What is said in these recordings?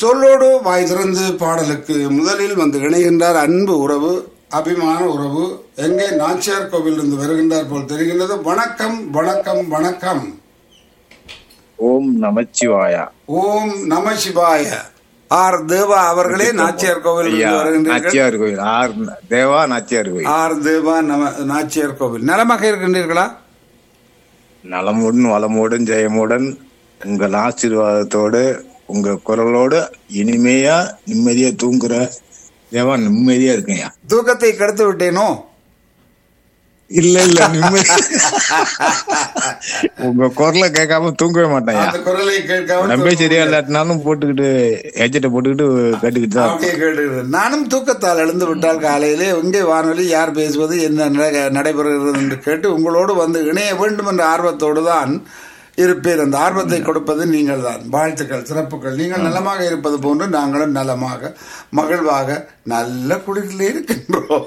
சொல்லோடு வாய் திறந்து பாடலுக்கு முதலில் வந்து இணைகின்றார் அன்பு உறவு அபிமான உறவு எங்கே நாச்சியார் கோவிலிருந்து வருகின்றார் போல் தெரிகின்றது வணக்கம் வணக்கம் வணக்கம் ஓம் நமச்சிவாயா ஓம் நம சிவாய ஆர் தேவா அவர்களே நாச்சியார் கோவில் ஐயா வருகின்றீர்கள் நாச்சியார் கோயில் ஆர் தேவா நாச்சியார் கோயில் ஆர் தேவா நம நாச்சியார் கோவில் நலமாக இருக்கின்றீர்களா நலமுடன் வளமுடன் ஜெயமுடன் உங்கள் ஆசீர்வாதத்தோடு உங்க குரலோடு இனிமையா நிம்மதியா தூங்குற தேவா நிம்மதியா இருக்கேயா தூக்கத்தை கெடுத்து விட்டேனோ இல்ல இல்ல நிம்மதி உங்க குரலை கேட்காம தூங்கவே மாட்டேன்யா அந்த குரலை கேட்காம உடம்பே சரியா இல்லாட்டினாலும் போட்டுக்கிட்டு ஹெட்செட்டை போட்டுக்கிட்டு கேட்டுக்கிட்டு தான் அப்படியே கேட்டுக்கிறேன். நானும் தூக்கத்தால் எழுந்து விட்டால் காலையிலே இங்கே வானொலி யார் பேசுவது என்ன நட- நடைபெறுகிறது என்று கேட்டு உங்களோடு வந்து இணைய வேண்டும் என்ற ஆர்வத்தோடு தான் இருப்பேன் அந்த ஆர்வத்தை கொடுப்பது நீங்கள் தான் வாழ்த்துக்கள் சிறப்புகள் நீங்கள் நலமாக இருப்பது போன்று நாங்களும் நலமாக மகிழ்வாக நல்ல குளிரில் இருக்கின்றோம்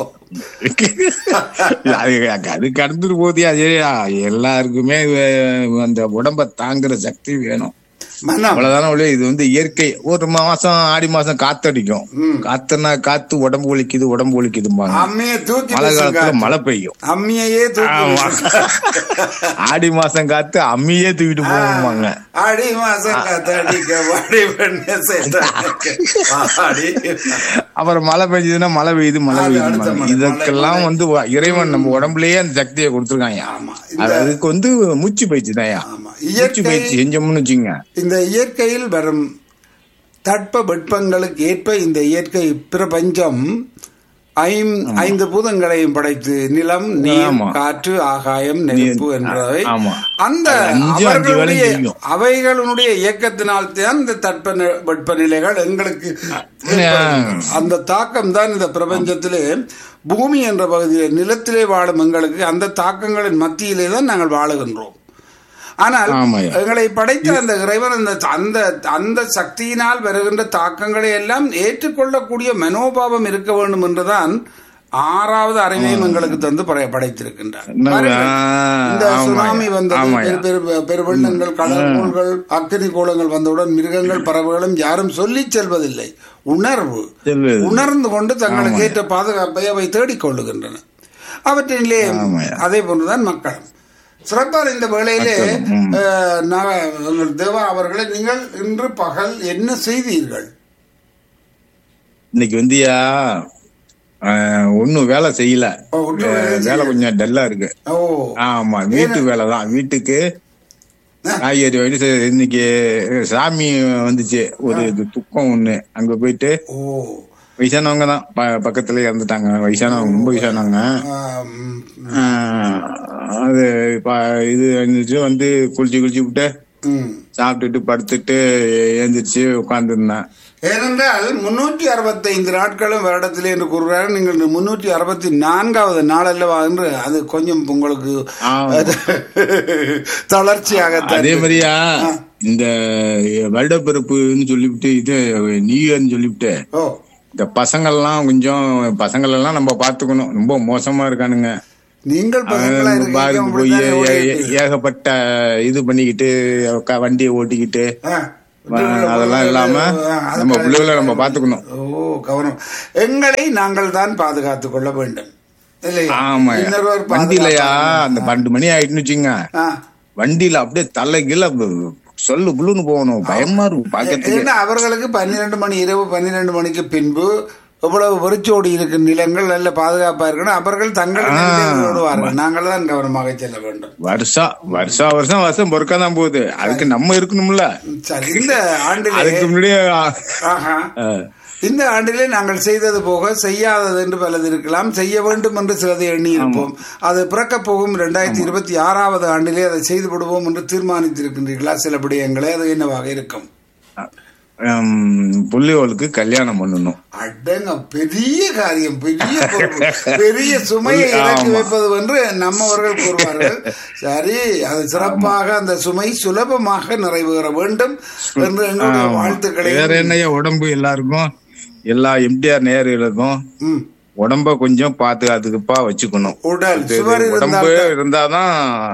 அது அது கடந்துட்டு போதியா சரியா எல்லாருக்குமே அஹ், அந்த உடம்ப தாங்குற சக்தி வேணும் மனம் அவ்வளவுதானே ஒழிய இது வந்து இயற்கை ஒரு மாசம் ஆடி மாசம் காத்தடிக்கும் ம். காத்துனா காத்து உடம்பு ஒலிக்குது உடம்பு ஒலிக்குதும்பாங்க அம்மியை தூக்கி மழை வீசுங்க. காலத்துல மழை பெய்யும் அம்மியையே தூக்கி ஆமா. வீசுங்க. ஆடி மாசம் காத்து அம்மியே தூக்கிட்டு போவாங்க ஆடி மாசம் காத்தடிக்க வாடி பெண்ணே சேத்தாடிக்க. வாடி. அப்புறம் மழை பெஞ்சதுன்னா மழை பெய்யுது மழை அது அடுத்த பெய்யுது மழை. இதற்கெல்லாம் மழை. வந்து வ- இறைவன் நம்ம உடம்புலயே அந்த சக்தியை கொடுத்துருக்காங்க ஆமா. அது இந்த- அதுக்கு வந்து மூச்சு பயிற்சி தான்யா ஆமா. மூச்சு இயற்கை பயிற்சி செஞ்சோம்னு வச்சுங்க இந்த இயற்கையில் வரும் தட்ப வெப்பங்களுக்கு ஏற்ப இந்த இயற்கை பிரபஞ்சம் ஐம் ஐந்து பூதங்களையும் படைத்து நிலம் நீர் ஆமா. காற்று ஆகாயம் நெருப்பு என்பவை ஆமா. அந்த அது அஞ்சு, அஞ்சு அவர்களுடைய வேளையும் செய்யும். அவைகளுடைய இயக்கத்தினால் தான் இந்த தட்ப நி- வெப்பநிலைகள் எங்களுக்கு ஏற்படுகின்றன. அந்த தாக்கம் தான் இந்த பிரபஞ்சத்திலே பூமி என்ற பகுதியில் நிலத்திலே வாழும் எங்களுக்கு அந்த தாக்கங்களின் மத்தியிலே தான் நாங்கள் வாழுகின்றோம் ஆனால் ஆமாய்யா. எங்களை படைத்த அந்த இறைவன் அந்த அந்த அந்த சக்தியினால் வருகின்ற தாக்கங்களை எல்லாம் ஏற்றுக்கொள்ளக்கூடிய மனோபாவம் இருக்க வேண்டும் என்றுதான் ஆறாவது அறிவையும் எங்களுக்கு தந்து படை- படைத்திருக்கின்றார் இன்னும் பாருங்கள், ஆ, இந்த ஆமாய்யா. சுனாமி வந்தது ஆமாய்யா. பெரு- பெரு- பெருவெள்ளங்கள் கடற்கோள்கள் அக்கினி கோலங்கள் வந்தவுடன் மிருகங்கள் பறவைகளும் யாரும் சொல்லிச் செல்வதில்லை உணர்வு செல்வது. உணர்ந்து கொண்டு தங்களுக்கு ஏற்ற பாதுகாப்பை அவை தேடிக்கொள்ளுகின்றன அவற்றிலே ஆமாய்யா. அதே போன்றுதான் மக்களும் சிறப்பான இந்த வேளையிலே அஹ், நான் எங்கள் தேவா அவர்களை நீங்கள் இன்று பகல் என்ன செய்தீர்கள் இன்னைக்கு வந்துயா ஒன்னும் வேலை செய்யல ஓ, ஒண்ணும் வேலை அஹ், வேலை கொஞ்சம் டல்லா இருக்கு ஓ ஆமா வீட்டு வேலை தான் வீட்டுக்கு காய்கறி வாங்கிட்டு சரி, இன்னைக்கு சாமி வந்துச்சு ஒரு இது துக்கம் ஒண்ணு அங்க போயிட்டு ஓ வயசானவங்க தான் ப- பக்கத்துல இறந்துட்டாங்க வயசானவங்க ரொம்ப வயசானவங்க ஆம், ஆஹ், அது ப- இது இருந்துச்சு வந்து குளிச்சு குளிச்சு விட்டு ம். சாப்பிட்டுட்டு படுத்துட்டு எழுந்திரிச்சு உட்கார்ந்துருந்தேன் ஏனென்றால் முன்னூற்றி அறுபத்தைந்து நாட்களும் வருடத்திலே என்று கூறுகிறார் நீங்கள் முன்னூற்றி அறுபத்தி நான்காவது நாள் அல்லவா என்று அது கொஞ்சம் உங்களுக்கு ஆமா. தளர்ச்சியாகத்தான் அதே மாதிரியா இந்த வருடப்பிறப்புன்னு சொல்லிவிட்டு இது நியூ இயர்னு சொல்லிவிட்டு ஓ இந்த பசங்கள்லாம் கொஞ்சம் பசங்கள் எல்லாம் நம்ம பாத்துக்கணும் ரொம்ப மோசமா இருக்கானுங்க நீங்கள் பசங்களா அவன் இருக்கீங்க, பாருங்க போய் அப்படித்தானே ஏ- ஏ- ஓடிட்டு. ஏகப்பட்ட இது பண்ணிக்கிட்டு க- வண்டியை ஓட்டிக்கிட்டு ஆ, ஆஹ், அதெல்லாம் இல்லாம ஆ, அது நம்ம பிள்ளைகளை நம்ம பாத்துக்கணும் ஓ கவனம் எங்களை நாங்கள் தான் பாதுகாத்துக் கொள்ள வேண்டும் இல்லையா ஆமா இன்னொருவர் வண்டியிலயா பாதுகாப்பாங்க. அந்த பன்னெண்டு மணி ஆயிட்டுன்னு வச்சுங்க ஆ. வண்டியில அப்படியே தலை கீழ சொல்லு புல்லுன்னு போகணும் பயமா இருக்கும் பாக்கிறதுக்கு ஏன்னா அவர்களுக்கு பன்னிரண்டு மணி இரவு பன்னிரண்டு மணிக்கு பின்பு எவ்வளவு வெறிச்சோடி இருக்கும் நிலங்கள் நல்ல பாதுகாப்பா இருக்கணும் அவர்கள் தங்கள் நிலையில் ஓடுவார்கள் நாங்கள் தான் கவனமாக செல்ல வேண்டும் வருஷம் வருஷம் வருஷம் வருஷம் பொறுக்க தான் போகுது அதுக்கு நம்ம இருக்கணும்ல சரி இந்த ஆண்டிலே அதுக்கு முன்னாடியே ஆஹா ஆஹ், இந்த ஆண்டிலே நாங்கள் செய்தது போக செய்யாதது என்று பலது இருக்கலாம் செய்ய வேண்டும் என்று சிலதை எண்ணி இருப்போம் அது பிறக்கப் போகும் இரண்டாயிரத்தி இருபத்தி ஆறாவது ஆண்டிலே அதை செய்து விடுவோம் என்று தீர்மானித்திருக்கின்றீர்களா சில விடயங்களே அது என்னவாக இருக்கும் ஹம், புள்ளியோளுக்கு கல்யாணம் பண்ணணும் அடங்க பெரிய காரியம் பெரிய பொறுப்பு பெரிய சுமையை இறக்கி ஆமா. வைப்பது என்று நம்மவர்கள் கூறுவார்கள் சரி அது சிறப்பாக அந்த சுமை சுலபமாக நிறைவேற வேண்டும் என்று எங்களுடைய ஆமா. வாழ்த்துக்களை வேற என்னையா உடம்பு எல்லாருக்கும் எல்லா எம்டிஆர் நேர்களுக்கும் ம். உடம்ப கொஞ்சம் பாதுகாத்துக்குப்பா வச்சுக்கணும் உடல் இது சுவர் உடம்பு இருந்தால் இருந்தாதான்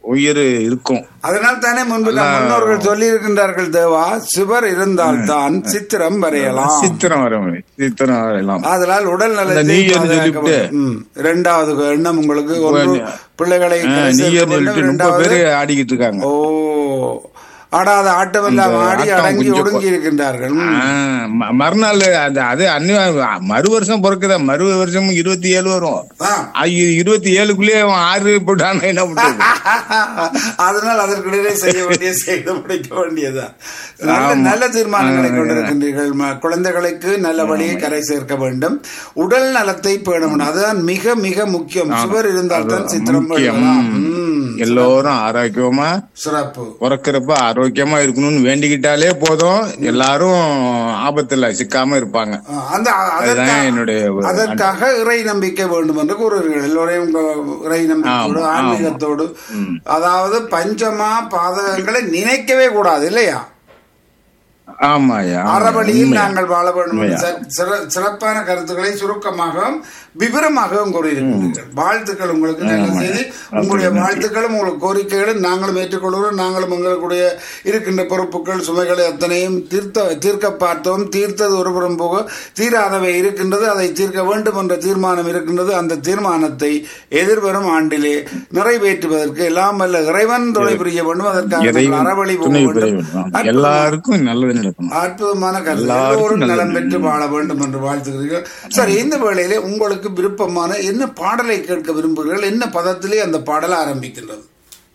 உயிர் இருக்கும் அதனால் தானே முன்பு நம் முன்னோர்கள் சொல்லி இருக்கின்றார்கள் தேவா சுவர் இருந்தால் தான் சித்திரம் வரையலாம் சித்திரம் வர முடியும் சித்திரம் வரையலாம் அதனால் உடல் அந்த நலத்தை நீயர்னு பாதுகாக்க சொல்லிவிட்டு. வேண்டும். ம். இரண்டாவது எண்ணம் உங்களுக்கு ஒன்று நீ- பிள்ளைகளை கரை நீ சேர்க்க வேண்டும். சொல்லிட்டு முப்பது இரண்டாவது பேரு ஆடிக்கிட்டு இருக்காங்க ஓ ஆடாத ஆட்டமெல்லாம் அந்த ஆடி ஆட்டம் அடங்கி கொஞ்சம் ஒடுங்கி இருக்கின்றார்கள் ம். ஆ, ம- மறுநாள் அந்த அது அன்னி மறு வருஷம் பிறக்குதா மறு வருஷம் இருபத்தி ஏழு வரும் ஆ. ஐயோ, இருபத்தி ஏழுக்குள்ளேயே அவன் ஆறு போட்டான என்ன பண்றது அதனால் அதற்கிடையே செய்ய வேண்டிய செய்து முடிக்க வேண்டியதுதான் நல்ல ஆமா. நல்ல தீர்மானங்களை ஆ, கொண்டிருக்கின்றீர்கள் ம- குழந்தைகளுக்கு நல்ல வழியை கரை சேர்க்க வேண்டும் உடல் நலத்தை பேணணும் அதுதான் மிக மிக முக்கியம் சுவர் இருந்தால் தான் சித்திரம் முக்கியம். எழுதலாம். ம். எல்லோரும் ஆரோக்கியமா சிறப்பு பிறக்கிறப்ப ஆரோக்கியமா இருக்கணும்னு வேண்டிக்கிட்டாலே போதும் எல்லாரும் ஆபத்துல சிக்காம இருப்பாங்க ஆ, அந்த அதுதான் அதற்காக- என்னுடைய ஒரு அதற்காக இறை நம்பிக்கை வேண்டும் என்று கூறுவீர்கள் எல்லோரையும் உங்க இறை நம்பிக்கையோடு ஆமா, ஆன்மீகத்தோடு அதாவது பஞ்சமா பாதகங்களை நினைக்கவே கூடாது இல்லையா ஆமாய்யா ஆமா, அறவழியில் உண்மையா. நாங்கள் வாழ வேண்டும் என்று உண்மையா. சிற- சிற- சிறப்பான கருத்துக்களை சுருக்கமாகவும் விவரமாகவும் கூறியிருக்கிறீர்கள் வாழ்த்துக்கள் உங்களுக்கு நல்ல செய்தி உங்களுடைய வாழ்த்துக்களும் உங்களுக்கு கோரிக்கைகளும் நாங்களும் ஏற்றுக்கொள்கிறோம் நாங்களும் எங்களுடைய இருக்கின்ற பொறுப்புகள் சுமைகளை அத்தனையும் தீர்த்த தீர்க்க பார்த்தோம் தீர்த்தது ஒருபுறம் போக தீராதவை இருக்கின்றது அதை தீர்க்க வேண்டும் என்ற தீர்மானம் இருக்கின்றது அந்த தீர்மானத்தை எதிர்வரும் ஆண்டிலே நிறைவேற்றுவதற்கு எல்லாம் வல்ல இறைவன் துணை புரிய வேண்டும் அதற்காக நாங்கள் இறைவன் அறவழி போக துணை புரிய வேண்டும் வேண்டும். அற்புதமான- எல்லாருக்கும் நல்லது நடக்கணும் அற்புதமான கருத்து எல்லாருக்கும் எல்லோரும் நல்லது. நலம் பெற்று வாழ வேண்டும் என்று வாழ்த்துகிறீர்கள் சரி இந்த வேளையிலே உங்களுக்கு விருப்பமான என்ன பாடலை கேட்க விரும்புகிறீர்கள் என்ன பதத்திலே அந்த பாடல் ஆரம்பிக்கின்றது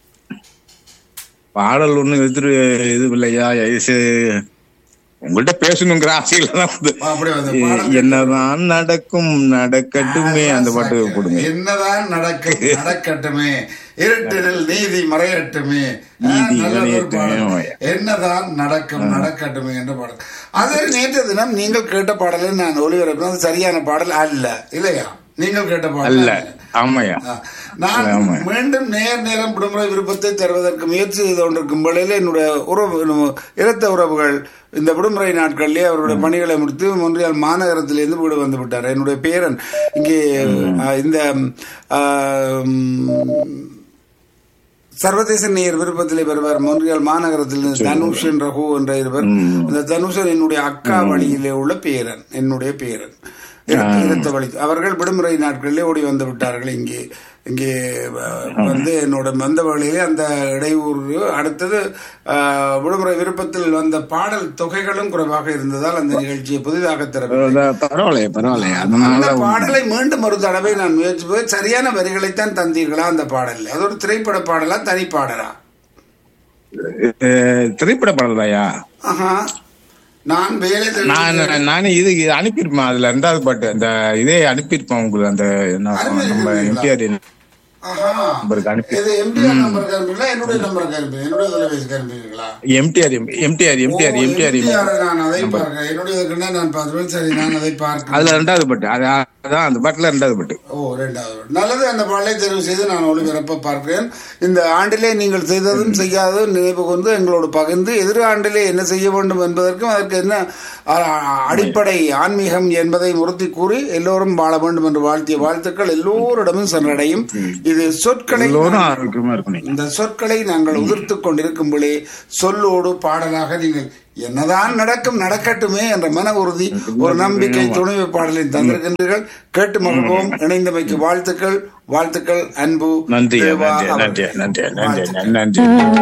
பாடல் ஒண்ணு எடுத்துட்டு இது இல்லையா இது உங்கள்ட்ட பேசணுங்கிற ஆசையில தான் வந்து அப்படி அந்த பாடல் என்னதான் நடக்கும் நடக்கட்டுமே அந்த பாட்டு போடுங்க என்னதான் நடக்கும் நடக்கட்டுமே இருட்டினில் நீதி மறையட்டுமே ஆ, நீதி நல்ல ஒரு மறையட்டுமே. பாடல். என்னதான் நடக்கும் நடக்கட்டுமே என்ற பாடல் அது நேற்று தினம் நீங்கள் கேட்ட பாடலை நான் ஒளிபரப்பினது அது சரியான பாடல் அல்ல இல்லையா நீங்கள் கேட்ட பாடல் அல்ல அல்ல ஆமாய்யா ஆ, நான் ஆமா. மீண்டும் நேர் நேரம் விடுமுறை விருப்பத்தை தருவதற்கு முயற்சி செய்து கொண்டிருக்கும் வேளையில் என்னுடைய உறவு இரத்த உறவுகள் இந்த விடுமுறை நாட்களிலே அவருடைய பணிகளை முடித்து மொன்றியால் மாநகரத்திலிருந்து வீடு வந்து விட்டார் என்னுடைய பேரன் இங்கே ஆ, இந்த ஆ, ம், சர்வதேச நேயர் விருப்பத்திலே வருவார் மொன்றியால் மாநகரத்தில் தனுஷ் என்ற ஹூ என்ற இருவர் இந்த தனுஷன் என்னுடைய அக்கா வழியிலே உள்ள பேரன் என்னுடைய பேரன் இரத்த- இரத்த வழி அவர்கள் விடுமுறை நாட்களிலே ஓடி வந்து விட்டார்கள் இங்கே இங்கே அஹ், வந்து என்னோட வந்த வழியிலே அந்த இடையூறு அடுத்தது அஹ், விடுமுறை விருப்பத்தில் வந்த பாடல் தொகைகளும் குறைவாக இருந்ததால் அந்த நிகழ்ச்சியை புதிதாக திறவு பரவாயில்லையா பரவாயில்லையா அந்த அதனால பாடலை மீண்டும் ஒரு தடவை நான் முயற்சி போய் சரியான வரிகளைத்தான் தந்தீர்களா அந்த பாடல் அது ஒரு திரைப்பட பாடலா தனி பாடலா அஹ், திரைப்பட பாடல் தாயா ஆஹா நான் வேலை தேடி- நான் நானே இது இது அனுப்பியிருப்பேன் அதுல ரெண்டாவது பாட்டு அந்த இதே அனுப்பியிருப்பேன் உங்களுக்கு அந்த என்ன நம்ம எம்டிஆர் ஆஹா நம்பருக்கு அனுப்பி இது எம்டிஆர் நம்பருக்கு அனுப்புறீங்களா என்னுடைய நம்பருக்கு அனுப்பி என்னுடைய தொலைபேசிக்கு அனுப்புறீங்களா எம்டிஆர் எம்டிஆர் எம்டிஆர் ஓ, எம்டிஆர் MTR நான் அதை பார்க்கிறேன் என்னுடைய நான் பார்த்துருவேன் சரி நான் அதை பார்க்கிறேன் அதுல ரெண்டாவது பாட்டு அது அதான் அந்த பாட்டுல ரெண்டாவது பாட்டு ஓ ரெண்டாவது பாடல். நல்லது அந்த பாடலை தெரிவு செய்து நான் ஒளிபரப்ப பார்க்கிறேன் இந்த ஆண்டிலே நீங்கள் செய்ததும் செய்யாததும் நினைவு கொண்டு எங்களோடு பகிர்ந்து எதிர் ஆண்டிலே என்ன செய்ய வேண்டும் என்பதற்கும் அதற்கு என்ன அ- அ- அடிப்படை ஆன்மீகம் என்பதை முறுத்தி கூறி எல்லோரும் வாழ வேண்டும் என்று வாழ்த்திய வாழ்த்துக்கள் எல்லோரிடமும் சென்றடையும் இது சொற்களை எல்லோரும் ஆரோக்கியமா இருக்கணும் இந்த சொற்களை நாங்கள் உதிர்த்து கொண்டிருக்கும்போதே சொல்லோடு பாடலாக நீங்கள் என்னதான் நடக்கும் நடக்கட்டுமே என்ற மன உறுதி ஒரு நம்பிக்கை துணைவு பாடலில் தந்திருக்கின்றீர்கள் கேட்டு மகிழ்வோம் இணைந்தமைக்கு வாழ்த்துக்கள் வாழ்த்துக்கள் அன்பு நன்றி தேவா நன்றி அவர்கள். நன்றி நன்றி நன்றி வாழ்த்துக்கள். நன்றி